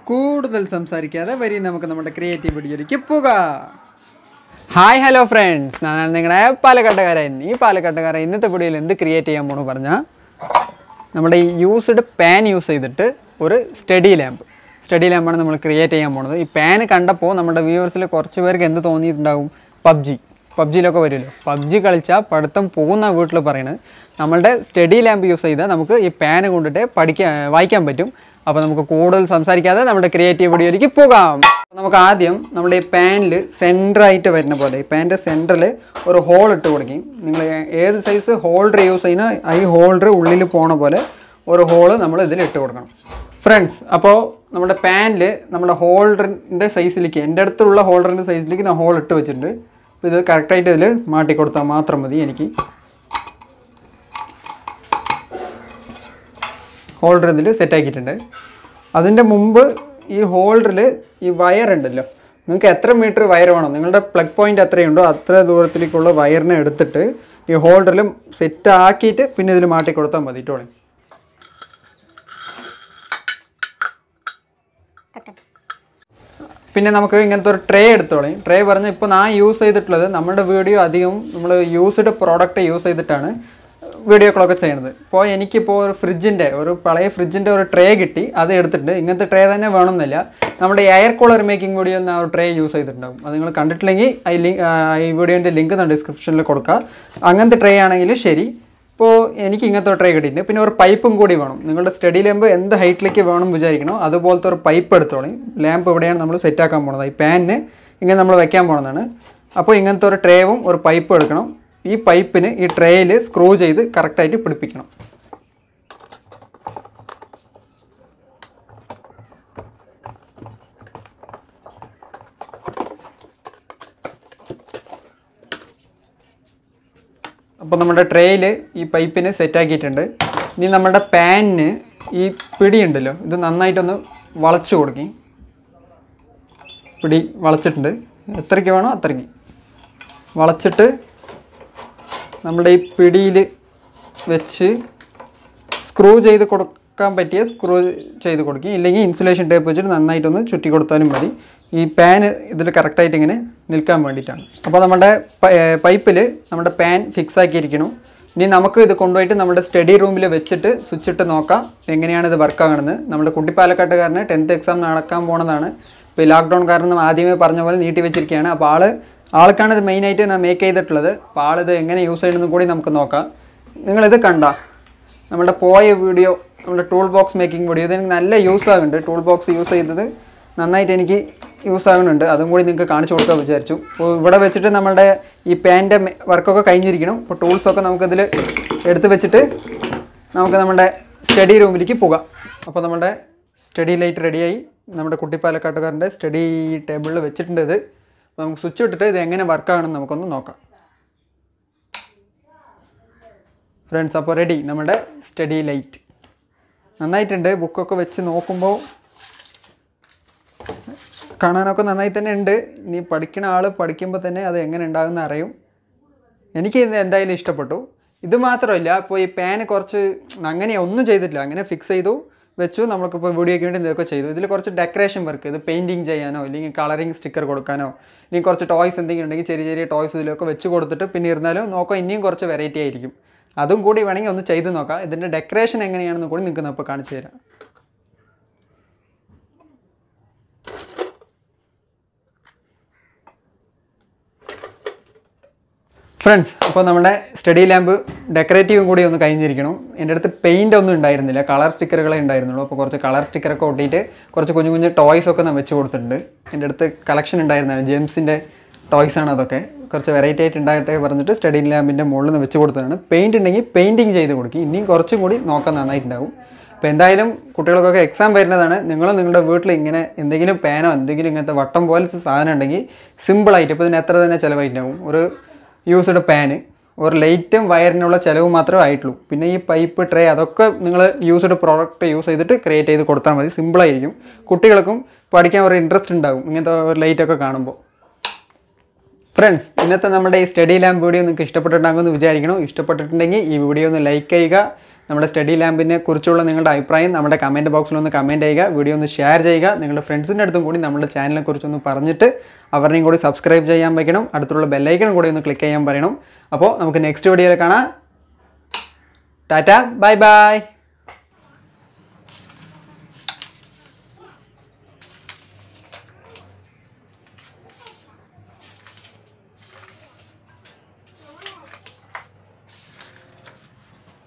കൂടുതൽ സംസാരിക്കാതെ വരി നമുക്ക് നമ്മുടെ ക്രിയേറ്റീവ് വീഡിയോയിലേക്ക് പോകാം ഹായ് ഹലോ ഫ്രണ്ട്സ് ഞാനാണ് നിങ്ങളുടെ പാലക്കാട്ടുകാരൻ ഈ പാലക്കാട്ടുകാരൻ ഇന്നത്തെ വീഡിയോയിൽ എന്ത് ക്രിയേറ്റ് ചെയ്യാൻ പോണു പറഞ്ഞാൽ നമ്മുടെ ഈ യൂസ്ഡ് പാൻ യൂസ് ചെയ്തിട്ട് ഒരു സ്റ്റഡി ലാമ്പ് സ്റ്റഡി ലാമ്പാണ് നമ്മൾ ക്രിയേറ്റ് ചെയ്യാൻ പോണത് ഈ പാൻ കണ്ടപ്പോൾ നമ്മുടെ വ്യൂവേഴ്സിൽ കുറച്ച് പേർക്ക് എന്ത് തോന്നിയിട്ടുണ്ടാവും പബ്ജി പബ്ജിയിലൊക്കെ വരുമല്ലോ പബ്ജി കളിച്ചാൽ പഠിത്തം പോകുന്ന വീട്ടിൽ പറയുന്നത് നമ്മളുടെ സ്റ്റഡി ലാമ്പ് യൂസ് ചെയ്താൽ നമുക്ക് ഈ പാൻ കൊണ്ടിട്ട് പഠിക്കാൻ വായിക്കാൻ പറ്റും അപ്പോൾ നമുക്ക് കൂടുതൽ സംസാരിക്കാതെ നമ്മുടെ ക്രിയേറ്റീവ് വീഡിയോയിലേക്ക് പോകാം നമുക്ക് ആദ്യം നമ്മുടെ ഈ പാനിൽ സെൻറ്ററായിട്ട് വരുന്ന പോലെ ഈ പാൻ്റെ സെൻറ്ററിൽ ഒരു ഹോൾ ഇട്ട് കൊടുക്കും നിങ്ങൾ ഏത് സൈസ് ഹോൾഡർ യൂസ് ചെയ്യുന്ന ഈ ഹോൾഡർ ഉള്ളിൽ പോണ പോലെ ഒരു ഹോള് നമ്മൾ ഇതിൽ ഇട്ട് കൊടുക്കണം ഫ്രണ്ട്സ് അപ്പോൾ നമ്മുടെ പാനിൽ നമ്മുടെ ഹോൾഡറിൻ്റെ സൈസിലേക്ക് എൻ്റെ അടുത്തുള്ള ഹോൾഡറിൻ്റെ സൈസിലേക്ക് ഞാൻ ഹോൾ ഇട്ട് വെച്ചിട്ടുണ്ട് അപ്പോൾ ഇത് കറക്റ്റായിട്ട് ഇതിൽ മാറ്റി കൊടുത്താൽ മാത്രം മതി എനിക്ക് ഹോൾഡർ ഇതിൽ സെറ്റ് ആക്കിയിട്ടുണ്ട് അതിൻ്റെ മുമ്പ് ഈ ഹോൾഡറിൽ ഈ വയർ ഉണ്ടല്ലോ നിങ്ങൾക്ക് എത്ര മീറ്റർ വയർ വേണം നിങ്ങളുടെ പ്ലഗ് പോയിന്റ് എത്രയുണ്ടോ അത്ര ദൂരത്തിലേക്കുള്ള വയറിനെ എടുത്തിട്ട് ഈ ഹോൾഡറിൽ സെറ്റ് ആക്കിയിട്ട് പിന്നെ ഇതിൽ മാറ്റി കൊടുത്താൽ മതി ടോളി പിന്നെ നമുക്ക് ഇങ്ങനത്തെ ഒരു ട്രേ എടുത്തോളി ട്രേ പറഞ്ഞാൽ ഇപ്പോൾ ഞാൻ യൂസ് ചെയ്തിട്ടുള്ളത് നമ്മുടെ വീഡിയോ അധികം നമ്മൾ യൂസ്ഡ് പ്രോഡക്റ്റ് യൂസ് ചെയ്തിട്ടാണ് വീഡിയോകളൊക്കെ ചെയ്യുന്നത് ഇപ്പോൾ എനിക്കിപ്പോൾ ഒരു ഫ്രിഡ്ജിൻ്റെ ഒരു പഴയ ഫ്രിഡ്ജിൻ്റെ ഒരു ട്രേ കിട്ടി അത് എടുത്തിട്ട് ഇങ്ങനത്തെ ട്രേ തന്നെ വേണമെന്നില്ല നമ്മുടെ എയർ കൂളർ മേക്കിംഗ് വീഡിയോ എന്ന ഒരു ട്രേ യൂസ് ചെയ്തിട്ടുണ്ടാവും അത് നിങ്ങൾ കണ്ടിട്ടില്ലെങ്കിൽ ഈ ലിങ്ക് ഈ വീഡിയോൻ്റെ ലിങ്ക് ഞാൻ ഡിസ്ക്രിപ്ഷനിൽ കൊടുക്കുക അങ്ങനത്തെ ട്രേ ആണെങ്കിൽ ശരി ഇപ്പോൾ എനിക്ക് ഇങ്ങനത്തെ ഒരു ട്രേ കിട്ടിയിട്ടുണ്ട് പിന്നെ ഒരു പൈപ്പും കൂടി വേണം നിങ്ങളുടെ സ്റ്റഡി ലാമ്പ് എന്ത് ഹൈറ്റിലേക്ക് വേണം വിചാരിക്കണോ അതുപോലത്തെ ഒരു പൈപ്പ് എടുത്തോളി ലാമ്പ് ഇവിടെയാണ് നമ്മൾ സെറ്റ് ആക്കാൻ പോണത് ഈ പാനിന് ഇങ്ങനെ നമ്മൾ വെക്കാൻ പോണതാണ് അപ്പോൾ ഇങ്ങനത്തെ ഒരു ട്രേവും ഒരു പൈപ്പും എടുക്കണം ഈ പൈപ്പിന് ഈ ട്രേയിൽ സ്ക്രൂ ചെയ്ത് കറക്റ്റായിട്ട് പിടിപ്പിക്കണം അപ്പോൾ നമ്മുടെ ട്രേയിൽ ഈ പൈപ്പിന് സെറ്റ് ആക്കിയിട്ടുണ്ട് ഇനി നമ്മുടെ പാനിന് ഈ പിടി ഉണ്ടല്ലോ ഇത് നന്നായിട്ടൊന്ന് വളച്ചു കൊടുക്കും പിടി വളച്ചിട്ടുണ്ട് എത്രയ്ക്ക് വേണോ അത്രയ്ക്ക് വളച്ചിട്ട് നമ്മുടെ ഈ പിടിയിൽ വെച്ച് സ്ക്രൂ ചെയ്ത് കൊടുക്കാൻ പറ്റിയ സ്ക്രൂ ചെയ്ത് കൊടുക്കും ഇല്ലെങ്കിൽ ഇൻസുലേഷൻ ടേപ്പ് വെച്ചിട്ട് നന്നായിട്ടൊന്ന് ചുറ്റി കൊടുത്താലും മതി ഈ പാന് ഇതിൽ കറക്റ്റായിട്ട് ഇങ്ങനെ നിൽക്കാൻ വേണ്ടിയിട്ടാണ് അപ്പോൾ നമ്മുടെ പൈപ്പിൽ നമ്മുടെ പാൻ ഫിക്സ് ആക്കിയിരിക്കണം ഇനി നമുക്ക് ഇത് കൊണ്ടുപോയിട്ട് നമ്മുടെ സ്റ്റഡി റൂമിൽ വെച്ചിട്ട് സ്വിച്ച് ഇട്ട് നോക്കാം എങ്ങനെയാണ് ഇത് വർക്ക് ആകണമെന്ന് നമ്മുടെ കുട്ടിപ്പാലക്കാട്ടുകാരന് ടെൻത്ത് എക്സാം നടക്കാൻ പോണതാണ് ഇപ്പോൾ ഈ ലോക്ക്ഡൗൺ കാരണം ആദ്യമേ പറഞ്ഞ പോലെ നീട്ടി വെച്ചിരിക്കുകയാണ് അപ്പോൾ ആള് ആൾക്കാണ് ഇത് മെയിനായിട്ട് ഞാൻ മേക്ക് ചെയ്തിട്ടുള്ളത് അപ്പോൾ ആളിത് എങ്ങനെ യൂസ് ചെയ്യണമെന്ന് കൂടി നമുക്ക് നോക്കാം നിങ്ങളിത് കണ്ട നമ്മുടെ പോയ വീഡിയോ നമ്മുടെ ടൂൾ ബോക്സ് മേക്കിംഗ് വീഡിയോ ഇത് എനിക്ക് നല്ല യൂസ് ആകുന്നുണ്ട് ടൂൾ ബോക്സ് യൂസ് ചെയ്തത് നന്നായിട്ട് എനിക്ക് യൂസ് ആകുന്നുണ്ട് അതും കൂടി നിങ്ങൾക്ക് കാണിച്ചു കൊടുക്കാൻ വിചാരിച്ചു അപ്പോൾ ഇവിടെ വെച്ചിട്ട് നമ്മുടെ ഈ പാൻ്റെ വർക്കൊക്കെ കഴിഞ്ഞിരിക്കണം ഇപ്പോൾ ടൂൾസൊക്കെ നമുക്കിതിൽ എടുത്ത് വെച്ചിട്ട് നമുക്ക് നമ്മുടെ സ്റ്റഡി റൂമിലേക്ക് പോകാം അപ്പോൾ നമ്മുടെ സ്റ്റഡി ലൈറ്റ് റെഡിയായി നമ്മുടെ കുട്ടിപ്പാലക്കാട്ടുകാരൻ്റെ സ്റ്റഡി ടേബിളിൽ വെച്ചിട്ടുണ്ട് ഇത് അപ്പോൾ നമുക്ക് സ്വിച്ച് ഇട്ടിട്ട് ഇത് എങ്ങനെ വർക്കാകണമെന്ന് നമുക്കൊന്ന് നോക്കാം ഫ്രണ്ട്സ് അപ്പോൾ റെഡി നമ്മുടെ സ്റ്റഡി ലൈറ്റ് നന്നായിട്ടുണ്ട് ബുക്കൊക്കെ വെച്ച് നോക്കുമ്പോൾ കാണാനൊക്കെ നന്നായി തന്നെ ഉണ്ട് ഇനി പഠിക്കുന്ന ആൾ പഠിക്കുമ്പോൾ തന്നെ അത് എങ്ങനെ ഉണ്ടാകുന്ന അറിയും എനിക്ക് ഇത് എന്തായാലും ഇഷ്ടപ്പെട്ടു ഇത് മാത്രമല്ല ഇപ്പോൾ ഈ പാന് കുറച്ച് അങ്ങനെ ഒന്നും ചെയ്തിട്ടില്ല അങ്ങനെ ഫിക്സ് ചെയ്തു വെച്ചു നമ്മൾക്കിപ്പോൾ വീഡിയോയ്ക്ക് വേണ്ടി ഇതൊക്കെ ചെയ്തു ഇതിൽ കുറച്ച് ഡെക്കറേഷൻ വർക്ക് ഇത് പെയിൻറ്റിങ് ചെയ്യാനോ അല്ലെങ്കിൽ കളറിങ് സ്റ്റിക്കർ കൊടുക്കാനോ അല്ലെങ്കിൽ കുറച്ച് ടോയ്സ് എന്തെങ്കിലും ഉണ്ടെങ്കിൽ ചെറിയ ചെറിയ ടോയ്സ് ഇതിലൊക്കെ വെച്ച് കൊടുത്തിട്ട് പിന്നെ ഇരുന്നാലും നോക്കാം ഇനിയും കുറച്ച് വെറൈറ്റി ആയിരിക്കും അതും കൂടി വേണമെങ്കിൽ ഒന്ന് ചെയ്ത് നോക്കാം ഇതിൻ്റെ ഡെക്കറേഷൻ എങ്ങനെയാണെന്ന് കൂടി നിങ്ങൾക്ക് ഇപ്പോൾ കാണിച്ചു തരാം ഫ്രണ്ട്സ് അപ്പോൾ നമ്മുടെ സ്റ്റഡി ലാമ്പ് ഡെക്കറേറ്റീവും കൂടി ഒന്ന് കഴിഞ്ഞിരിക്കണം എൻ്റെ അടുത്ത് പെയിൻ്റ് ഒന്നും ഉണ്ടായിരുന്നില്ല കളർ സ്റ്റിക്കറുകളെ ഉണ്ടായിരുന്നുള്ളൂ അപ്പോൾ കുറച്ച് കളർ സ്റ്റിക്കറൊക്കെ ഒട്ടിയിട്ട് കുറച്ച് കുഞ്ഞു കുഞ്ഞു ടോയ്സ് ഒക്കെ ഞാൻ വെച്ച് കൊടുത്തിട്ടുണ്ട് എൻ്റെ അടുത്ത് കളക്ഷൻ ഉണ്ടായിരുന്നതാണ് ജെയിംസിൻ്റെ ടോയ്സ് ആണ് അതൊക്കെ കുറച്ച് വെറൈറ്റി ആയിട്ട് ഉണ്ടാകട്ടെ പറഞ്ഞിട്ട് സ്റ്റഡി ലാമ്പിൻ്റെ മുകളിൽ നിന്ന് വെച്ച് കൊടുത്തതാണ് പെയിൻറ് ഉണ്ടെങ്കിൽ പെയിൻറ്റിങ് ചെയ്ത് കൊടുക്കും ഇനിയും കുറച്ചും കൂടി നോക്കാൻ നന്നായിട്ടുണ്ടാവും അപ്പോൾ എന്തായാലും കുട്ടികൾക്കൊക്കെ എക്സാം വരുന്നതാണ് നിങ്ങൾ നിങ്ങളുടെ വീട്ടിൽ ഇങ്ങനെ എന്തെങ്കിലും പേനോ എന്തെങ്കിലും ഇങ്ങനത്തെ വട്ടം പോലത്തെ സാധനം ഉണ്ടെങ്കിൽ സിമ്പിളായിട്ട് ഇപ്പോൾ ഇതിന് എത്ര തന്നെ ചിലവായിട്ടുണ്ടാവും ഒരു യൂസ്ഡ് പാന് ഒരു ലൈറ്റും വയറിനുള്ള ചിലവ് മാത്രമേ ആയിട്ടുള്ളൂ പിന്നെ ഈ പൈപ്പ് ട്രേ അതൊക്കെ നിങ്ങൾ യൂസ്ഡ് പ്രോഡക്റ്റ് യൂസ് ചെയ്തിട്ട് ക്രിയേറ്റ് ചെയ്ത് കൊടുത്താൽ മതി സിമ്പിളായിരിക്കും കുട്ടികൾക്കും പഠിക്കാൻ ഒരു ഇൻട്രസ്റ്റ് ഉണ്ടാവും ഇങ്ങനത്തെ ഒരു ലൈറ്റൊക്കെ കാണുമ്പോൾ ഫ്രണ്ട്സ് ഇന്നത്തെ നമ്മുടെ ഈ സ്റ്റഡി ലാമ്പ് വീഡിയോ നിങ്ങൾക്ക് ഇഷ്ടപ്പെട്ടിട്ടുണ്ടാകുമെന്ന് വിചാരിക്കണം ഇഷ്ടപ്പെട്ടിട്ടുണ്ടെങ്കിൽ ഈ വീഡിയോ ഒന്ന് ലൈക്ക് ചെയ്യുക നമ്മുടെ സ്റ്റഡി ലാമ്പിനെ കുറിച്ചുള്ള നിങ്ങളുടെ അഭിപ്രായം നമ്മുടെ കമൻറ്റ് ബോക്സിൽ ഒന്ന് കമൻറ്റ് ചെയ്യുക വീഡിയോ ഒന്ന് ഷെയർ ചെയ്യുക നിങ്ങളുടെ ഫ്രണ്ട്സിൻ്റെ അടുത്തും കൂടി നമ്മുടെ ചാനലിനെ കുറിച്ചൊന്ന് പറഞ്ഞിട്ട് അവരുടെയും കൂടി സബ്സ്ക്രൈബ് ചെയ്യാൻ വയ്ക്കണം അടുത്തുള്ള ബെല്ലൈക്കൺ കൂടി ഒന്ന് ക്ലിക്ക് ചെയ്യാൻ പറയണം അപ്പോൾ നമുക്ക് നെക്സ്റ്റ് വീഡിയോയിൽ കാണാം tata bye bye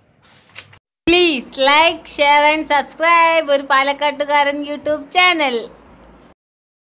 please like share and subscribe ഒരു പാലക്കാട്ടുകാരൻ യൂട്യൂബ് ചാനൽ